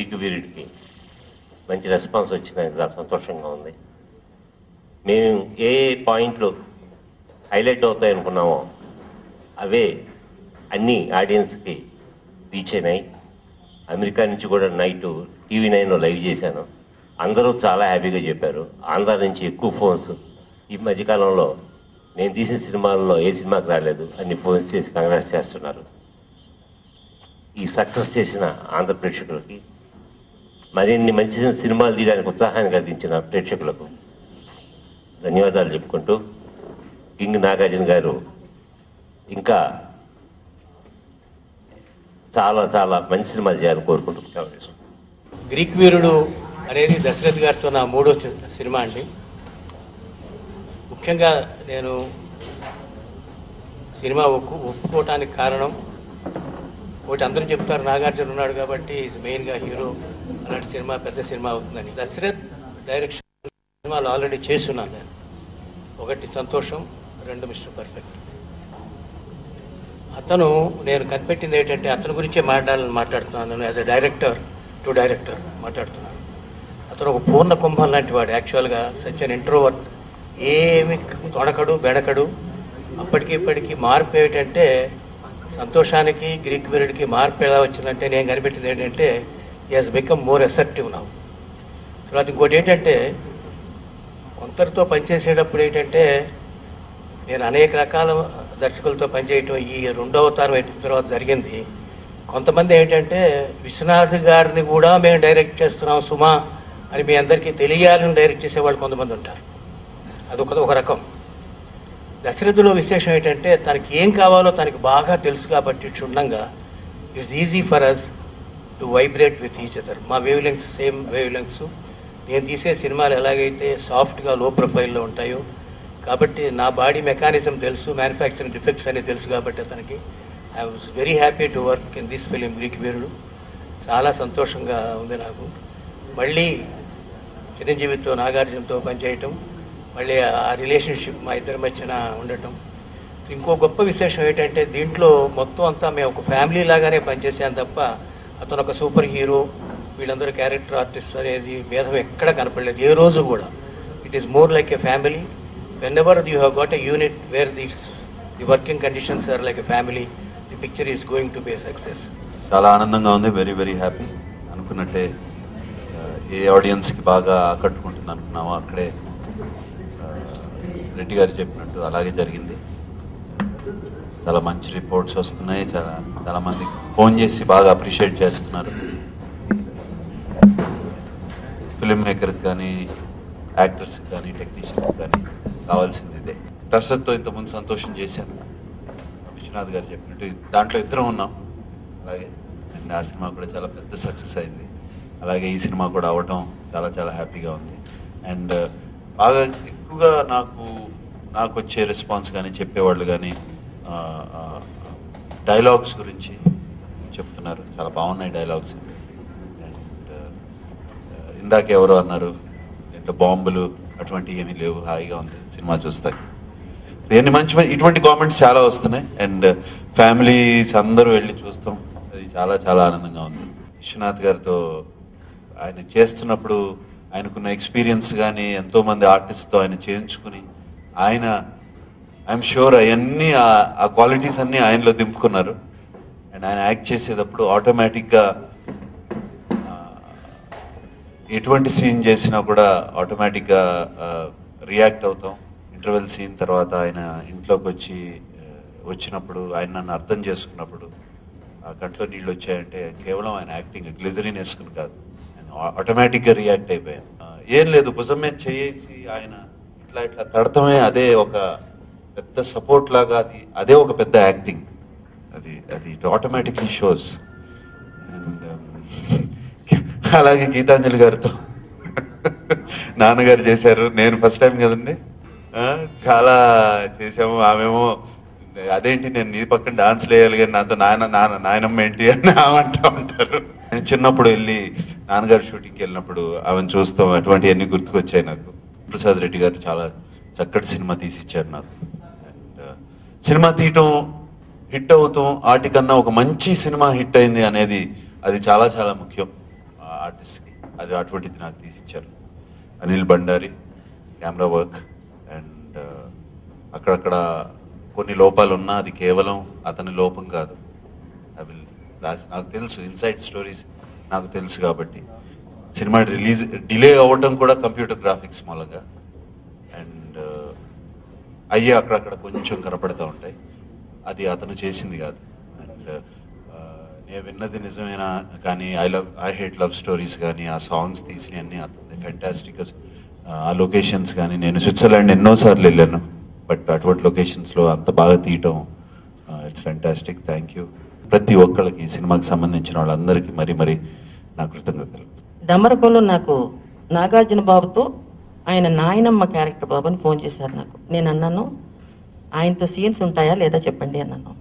Greek వీరుడికి మంచి response వచ్చిందని చాలా సంతోషంగా ఉంది మేము ఏ ఏ పాయింట్లు హైలైట్ అవుతాయి అనుకున్నామో అవే అన్ని ఆడియన్స్కి రీచ్ అయినాయి అమెరికా నుంచి కూడా నైట్ టీవీ నైన్లో లైవ్ చేశాను అందరూ చాలా హ్యాపీగా చెప్పారు ఆంధ్ర నుంచి ఎక్కువ ఫోన్స్ ఈ మధ్యకాలంలో నేను తీసిన సినిమాల్లో ఏ సినిమాకి రాలేదు అన్ని ఫోన్స్ చేసి కంగ్రాట్స్ చేస్తున్నారు ఈ సక్సెస్ చేసిన ఆంధ్ర ప్రేక్షకులకి మరిన్ని మంచి సినిమాలు తీయడానికి ఉత్సాహాన్ని కలిగించిన ప్రేక్షకులకు ధన్యవాదాలు చెప్పుకుంటూ కింగ్ నాగార్జున గారు ఇంకా చాలా చాలా మంచి సినిమాలు చేయాలని కోరుకుంటున్నాను గ్రీక్ వీరుడు అనేది దశరథ్ గారితో నా మూడో సి- సినిమా అండి ముఖ్యంగా నేను సినిమా ఒప్పు ఒప్పుకోవటానికి కారణం ఒకటి అందరూ చెప్తారు నాగార్జున ఉన్నాడు కాబట్టి మెయిన్గా హీరో అలాంటి సినిమా పెద్ద సినిమా అవుతుందని దశరథ్ డైరెక్షన్ సినిమాలు ఆల్రెడీ చేస్తున్నాను నేను ఒకటి సంతోషం రెండు మిస్టర్ పర్ఫెక్ట్ అతను నేను కనిపెట్టింది ఏంటంటే అతని గురించే మాట్లాడాలని మాట్లాడుతున్నాను నేను as a director to director మాట్లాడుతున్నాను అతను ఒక పూర్ణ కుంభం లాంటి వాడు యాక్చువల్గా సచ్ అన్ ఇంట్రోవర్ట్ ఏమి తొణకడు బెడకడు అప్పటికి ఇప్పటికి మార్పు ఏమిటంటే సంతోషానికి గ్రీక్ వీరుడికి మార్పు ఎలా వచ్చిందంటే నేను కనిపెట్టింది ఏంటంటే ఈ has become more acceptive now తర్వాత ఇంకోటి ఏంటంటే కొందరితో పనిచేసేటప్పుడు ఏంటంటే నేను అనేక రకాల దర్శకులతో పనిచేయటం ఈ రెండో అవతారం అయిన తర్వాత జరిగింది కొంతమంది ఏంటంటే విశ్వనాథ్ గారిని కూడా మేము డైరెక్ట్ చేస్తున్నాం సుమా అని మీ అందరికీ తెలియాలని డైరెక్ట్ చేసేవాళ్ళు కొంతమంది ఉంటారు అదొక ఒక రకం దశరథులో విశేషం ఏంటంటే తనకి ఏం కావాలో తనకి బాగా తెలుసు కాబట్టి క్షుణ్ణంగా it's easy for us to vibrate with each other మా wavelengths same wavelengths నేను తీసే సినిమాలు ఎలాగైతే సాఫ్ట్గా లో ప్రొఫైల్లో ఉంటాయో కాబట్టి నా బాడీ మెకానిజం తెలుసు మ్యానుఫ్యాక్చరింగ్ డిఫెక్ట్స్ అనేది తెలుసు కాబట్టి అతనికి I was very happy to work in this film Greek Veerudu చాలా సంతోషంగా ఉంది నాకు మళ్ళీ చిరంజీవితో నాగార్జునతో పనిచేయటం మళ్ళీ ఆ రిలేషన్షిప్ మా ఇద్దరి మధ్యన ఉండటం ఇంకో గొప్ప విశేషం ఏంటంటే దీంట్లో మొత్తం అంతా మేము ఒక ఫ్యామిలీ లాగానే పనిచేసాం తప్ప అతను ఒక సూపర్ హీరో వీళ్ళందరూ క్యారెక్టర్ ఆర్టిస్ట్ అనేది భేదం ఎక్కడ కనపడలేదు ఏ రోజు కూడా it is more like a family whenever you have got a unit where this the working conditions are like a family the picture is going to be success చాలా ఆనందంగా ఉంది వెరీ వెరీ హ్యాపీ అనుకున్నట్టే ఆ, ఏ ఆడియన్స్కి బాగా ఆకట్టుకుంటుంది అనుకున్నామో అక్కడే ఆ, రెడ్డి గారు చెప్పినట్టు అలాగే జరిగింది చాలా మంచి రిపోర్ట్స్ వస్తున్నాయి చాలా చాలా మంది ఫోన్ చేసి బాగా అప్రిషియేట్ చేస్తున్నారు ఫిల్మ్ మేకర్కి కానీ యాక్టర్స్కి కానీ టెక్నీషియన్కి కానీ కావాల్సింది ఇదే దర్శక్తో ఇంతకుముందు సంతోషం చేశాను విశ్వనాథ్ గారు చెప్పినట్టు దాంట్లో ఇద్దరం ఉన్నాం అలాగే అండ్ ఆ సినిమా కూడా చాలా పెద్ద సక్సెస్ అయింది అలాగే ఈ సినిమా కూడా అవటం చాలా చాలా హ్యాపీగా ఉంది అండ్ బాగా ఎక్కువగా నాకు నాకు వచ్చే రెస్పాన్స్ కానీ చెప్పేవాళ్ళు కానీ డైలాగ్స్ గురించి చెప్తున్నారు చాలా బాగున్నాయి డైలాగ్స్ అండ్ ఇందాక ఎవరో అన్నారు దీంట్లో బాంబులు అటువంటివి ఏమీ లేవు హాయిగా ఉంది సినిమా చూస్తాయి ఎన్ని మంచి మంచి ఇటువంటి కామెంట్స్ చాలా వస్తున్నాయి అండ్ ఫ్యామిలీస్ అందరూ వెళ్ళి చూస్తాం అది చాలా చాలా ఆనందంగా ఉంది విశ్వనాథ్ గారితో ఆయన చేస్తున్నప్పుడు ఆయనకున్న ఎక్స్పీరియన్స్ కానీ ఎంతోమంది ఆర్టిస్ట్తో ఆయన చేయించుకుని ఆయన ఐఎమ్ షూర్ అవన్నీ ఆ- ఆ క్వాలిటీస్ అన్నీ ఆయనలో దింపుకున్నారు అండ్ ఆయన యాక్ట్ చేసేటప్పుడు ఆటోమేటిక్గా ఎటువంటి సీన్ చేసినా కూడా ఆటోమేటిక్గా రియాక్ట్ అవుతాం ఇంటర్వెల్ సీన్ తర్వాత ఆయన ఇంట్లోకి వచ్చి ఆ, వచ్చినప్పుడు ఆయన నన్ను అర్థం చేసుకున్నప్పుడు ఆ కంట్లో నీళ్ళు వచ్చాయంటే కేవలం ఆయన యాక్టింగ్ గ్లిజరిన్ వేసుకుని కాదు ఆయన ఆటోమేటిక్గా రియాక్ట్ అయిపోయాను ఆ, ఏం లేదు భుజం మీద చేసి ఆయన ఇట్లా ఇట్లా తడటమే అదే ఒక పెద్ద సపోర్ట్ లాగా అది అదే ఒక పెద్ద యాక్టింగ్ అది అది ఇట్ ఆటోమేటిక్లీ షోస్ అండ్ అలాగే గీతాంజలి గారితో నాన్నగారు చేశారు నేను ఫస్ట్ టైం కదండి ఆ, చాలా చేసాము ఆమెమో అదేంటి నేను నీ పక్కన డాన్స్ వేయాలి కానీ నాతో నాయన నాన్న నాయనమ్మ ఏంటి అని ఆమె అంటూ ఉంటారు నేను చిన్నప్పుడు వెళ్ళి నాన్నగారు షూటింగ్కి వెళ్ళినప్పుడు ఆమెను చూస్తాం అటువంటివన్నీ గుర్తుకొచ్చాయి నాకు ప్రసాద్ రెడ్డి గారు చాలా చక్కటి సినిమా తీసిచ్చారు నాకు అండ్ సినిమా తీయటం హిట్ అవుతాం వాటికన్నా ఒక మంచి సినిమా హిట్ అయింది అనేది అది చాలా చాలా ముఖ్యం ఆర్టిస్ట్కి అది అటువంటిది నాకు తీసిచ్చారు Anil Bhandari camera work and అక్కడక్కడ కొన్ని లోపాలు ఉన్నా అది కేవలం అతని లోపం కాదు ఐ విల్ రాసి నాకు తెలుసు ఇన్సైడ్ స్టోరీస్ నాకు తెలుసు కాబట్టి సినిమా రిలీజ్ డిలే అవ్వటం కూడా కంప్యూటర్ గ్రాఫిక్స్ మూలంగా అండ్ అయ్యే అక్కడక్కడ కొంచెం కనపడుతూ ఉంటాయి అది అతను చేసింది కాదు అండ్ నేను విన్నది నిజమేనా కానీ I love I hate love stories కానీ ఆ సాంగ్స్ తీసిన అన్ని అతని ఫెంటాస్టిక్ ఆ లొకేషన్స్ కానీ నేను స్విట్జర్లాండ్ ఎన్నోసార్లు వెళ్ళాను బట్ అటువంటి లొకేషన్స్లో అంత బాగా తీయటం ఇట్స్ ఫెంటాస్టిక్ థ్యాంక్ యూ ప్రతి ఒక్కళ్ళకి ఈ సినిమాకి సంబంధించిన వాళ్ళందరికీ మరీ మరీ నా కృతజ్ఞతలు డమరకంలో నాకు నాగార్జున బాబుతో ఆయన నాయనమ్మ క్యారెక్టర్ బాబు అని ఫోన్ చేశారు నాకు నేను అన్నాను ఆయనతో సీన్స్ ఉంటాయా లేదా చెప్పండి అన్నాను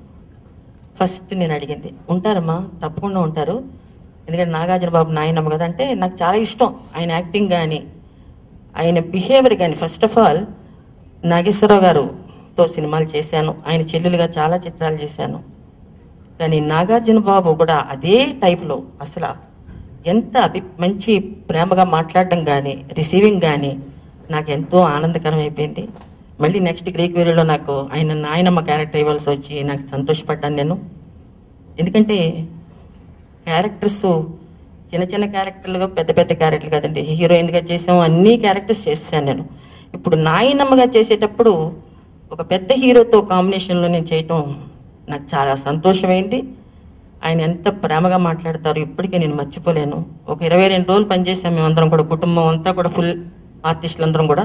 ఫస్ట్ నేను అడిగింది ఉంటారమ్మా తప్పకుండా ఉంటారు ఎందుకంటే నాగార్జున బాబు నాయనమ్మ కదా అంటే నాకు చాలా ఇష్టం ఆయన యాక్టింగ్ కానీ ఆయన బిహేవియర్ కానీ ఫస్ట్ ఆఫ్ ఆల్ నాగేశ్వరరావు గారుతో సినిమాలు చేశాను ఆయన చెల్లెలుగా చాలా చిత్రాలు చేశాను కానీ నాగార్జున బాబు కూడా అదే టైప్లో అసలు ఎంత అభి మంచి ప్రేమగా మాట్లాడడం కానీ రిసీవింగ్ కానీ నాకు ఎంతో ఆనందకరం అయిపోయింది మళ్ళీ నెక్స్ట్ గ్రీక్ వీరిలో నాకు ఆయన నాయనమ్మ క్యారెక్టర్ ఇవ్వాల్సి వచ్చి నాకు సంతోషపడ్డాను నేను ఎందుకంటే క్యారెక్టర్స్ చిన్న చిన్న క్యారెక్టర్లుగా పెద్ద పెద్ద క్యారెక్టర్లు కదండి హీరోయిన్గా చేసాం అన్ని క్యారెక్టర్స్ చేశాను నేను ఇప్పుడు నాయనమ్మగా చేసేటప్పుడు ఒక పెద్ద హీరోతో కాంబినేషన్లో నేను చేయటం నాకు చాలా సంతోషమైంది ఆయన ఎంత ప్రేమగా మాట్లాడతారు ఇప్పటికీ నేను మర్చిపోలేను ఒక ఇరవై రెండు రోజులు పనిచేసాం మేమందరం కూడా కుటుంబం అంతా కూడా ఫుల్ ఆర్టిస్టులందరం కూడా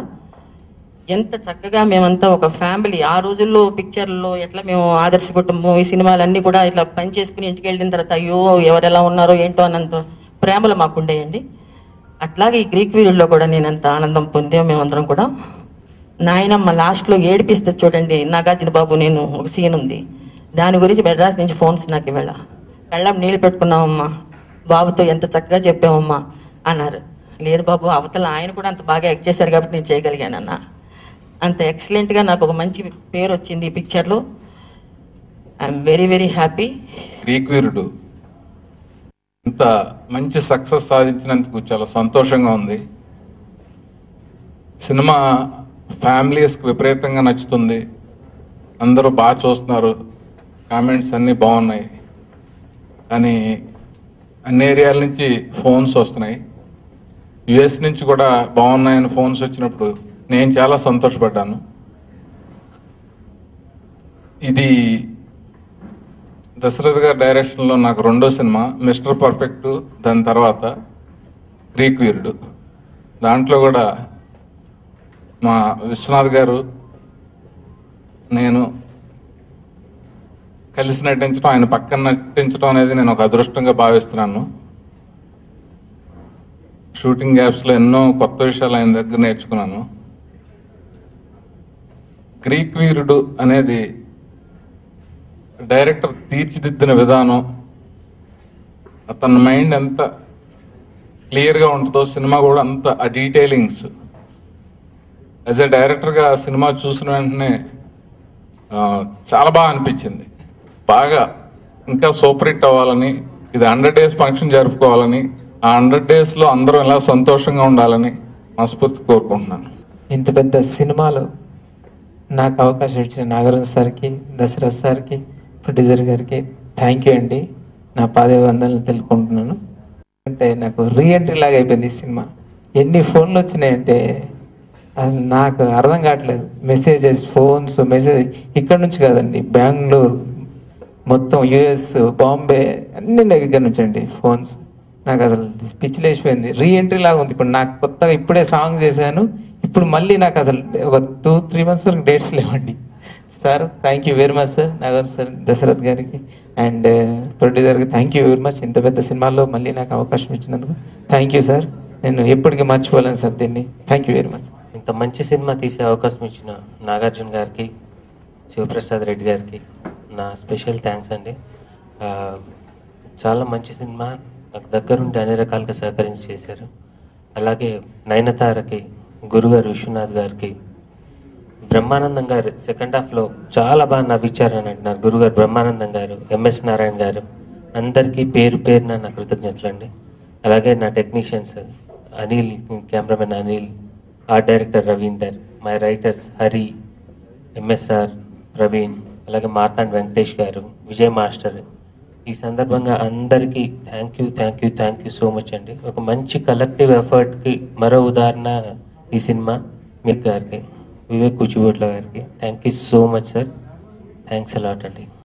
ఎంత చక్కగా మేమంతా ఒక ఫ్యామిలీ ఆ రోజుల్లో పిక్చర్లో ఎట్లా మేము ఆదర్శ కుటుంబం ఈ సినిమాలన్నీ కూడా ఇట్లా పని చేసుకుని ఇంటికి వెళ్ళిన తర్వాత అయ్యో ఎవరు ఎలా ఉన్నారో ఏంటో అన్నంత ప్రేమలు మాకు ఉండేయండి అట్లాగే ఈ గ్రీక్ వీరుల్లో కూడా నేను అంత ఆనందం పొందాం మేమందరం కూడా నాయనమ్మ లాస్ట్లో ఏడిపిస్తే చూడండి నాగార్జున బాబు నేను ఒక సీన్ ఉంది దాని గురించి మెడ్రాస్ నుంచి ఫోన్స్ నాకు ఇవాళ కళ్ళం నీళ్ళు పెట్టుకున్నామమ్మా బాబుతో ఎంత చక్కగా చెప్పామమ్మా అన్నారు లేదు బాబు అవతల ఆయన కూడా అంత బాగా యాక్ట్ చేశారు కాబట్టి నేను చేయగలిగానన్న అంత ఎక్సలెంట్గా నాకు ఒక మంచి పేరు వచ్చింది ఈ పిక్చర్లో I'm very very happy Greek Veerudu ఇంత మంచి సక్సెస్ సాధించినందుకు చాలా సంతోషంగా ఉంది సినిమా ఫ్యామిలీస్కి విపరీతంగా నచ్చుతుంది అందరూ బాగా చూస్తున్నారు కామెంట్స్ అన్నీ బాగున్నాయి కానీ అన్ని ఏరియాల నుంచి ఫోన్స్ వస్తున్నాయి యుఎస్ నుంచి కూడా బాగున్నాయని ఫోన్స్ వచ్చినప్పుడు నేను చాలా సంతోషపడ్డాను ఇది దశరథ్ గారి డైరెక్షన్లో నాకు రెండో సినిమా మిస్టర్ పర్ఫెక్ట్ దాని తర్వాత గ్రీక్ వీరుడు దాంట్లో కూడా మా విశ్వనాథ్ గారు నేను కలిసి నటించడం ఆయన పక్కన నటించడం అనేది నేను ఒక అదృష్టంగా భావిస్తున్నాను షూటింగ్ యాప్స్లో ఎన్నో కొత్త విషయాలు ఆయన దగ్గర నేర్చుకున్నాను గ్రీక్ వీరుడు అనేది డైరెక్టర్ తీర్చిదిద్దిన విధానం అతని మైండ్ ఎంత క్లియర్గా ఉంటుందో సినిమా కూడా అంత ఆ డీటెయిలింగ్స్ యాజ్ ఎ డైరెక్టర్గా సినిమా చూసిన వెంటనే ఆ, చాలా బాగా అనిపించింది బాగా ఇంకా సూపర్ హిట్ అవ్వాలని ఇది హండ్రెడ్ డేస్ ఫంక్షన్ జరుపుకోవాలని ఆ హండ్రెడ్ డేస్లో అందరూ ఇలా సంతోషంగా ఉండాలని మనస్ఫూర్తి కోరుకుంటున్నాను ఇంత పెద్ద సినిమాలో నాకు అవకాశం ఇచ్చిన నాగరాజు సార్కి దశరథ్ సార్కి ప్రొడ్యూసర్ గారికి థ్యాంక్ యూ అండి నా పాదవందనలు తెలుపుకుంటున్నాను అంటే నాకు రీఎంట్రీ లాగా అయిపోయింది ఈ సినిమా ఎన్ని ఫోన్లు వచ్చినాయంటే అది నాకు అర్థం కావట్లేదు మెసేజెస్ ఫోన్స్ మెసేజ్ ఇక్కడ నుంచి కాదండి బెంగళూరు మొత్తం యుఎస్ బాంబే అన్ని దగ్గర నుంచి అండి ఫోన్స్ నాకు అసలు పిచ్చి లేచిపోయింది రీ ఎంట్రీ లాగా ఉంది ఇప్పుడు నాకు కొత్తగా ఇప్పుడే సాంగ్ చేశాను ఇప్పుడు మళ్ళీ నాకు అసలు ఒక టూ త్రీ మంత్స్ వరకు డేట్స్ లేవండి sir thank you very much sir Nagar sir Dasarath గారికి అండ్ ప్రొడ్యూసర్కి థ్యాంక్ యూ వెరీ మచ్ ఇంత పెద్ద సినిమాల్లో మళ్ళీ నాకు అవకాశం ఇచ్చినందుకు థ్యాంక్ యూ సార్ నేను ఎప్పటికీ మర్చిపోలేను సార్ దీన్ని థ్యాంక్ యూ వెరీ మచ్ ఇంత మంచి సినిమా తీసే అవకాశం ఇచ్చిన నాగార్జున గారికి శివప్రసాద్ రెడ్డి గారికి నా స్పెషల్ థ్యాంక్స్ అండి ఆ, చాలా మంచి సినిమా నాకు దగ్గరుండి అన్ని రకాలుగా సహకరించి చేశారు అలాగే నయనతారకి గురుగారు విశ్వనాథ్ గారికి బ్రహ్మానందం గారు సెకండ్ హాఫ్లో చాలా బాగా నవ్వించారని అంటున్నారు గురుగారు బ్రహ్మానందం గారు ఎంఎస్ నారాయణ గారు అందరికీ పేరు పేరున నా కృతజ్ఞతలు అండి అలాగే నా technicians Anil cameraman Anil art director Ravinder my writers Hari MSR Praveen అలాగే మార్తాండ్ వెంకటేష్ గారు విజయ్ మాస్టర్ ఈ సందర్భంగా అందరికీ thank you thank you thank you so much అండి ఒక మంచి కలెక్టివ్ ఎఫర్ట్కి మరో ఉదాహరణ ఈ సినిమా మీకు గారికి వివేక్ కూచిబోట్ల గారికి thank you so much sir thanks a lot అండి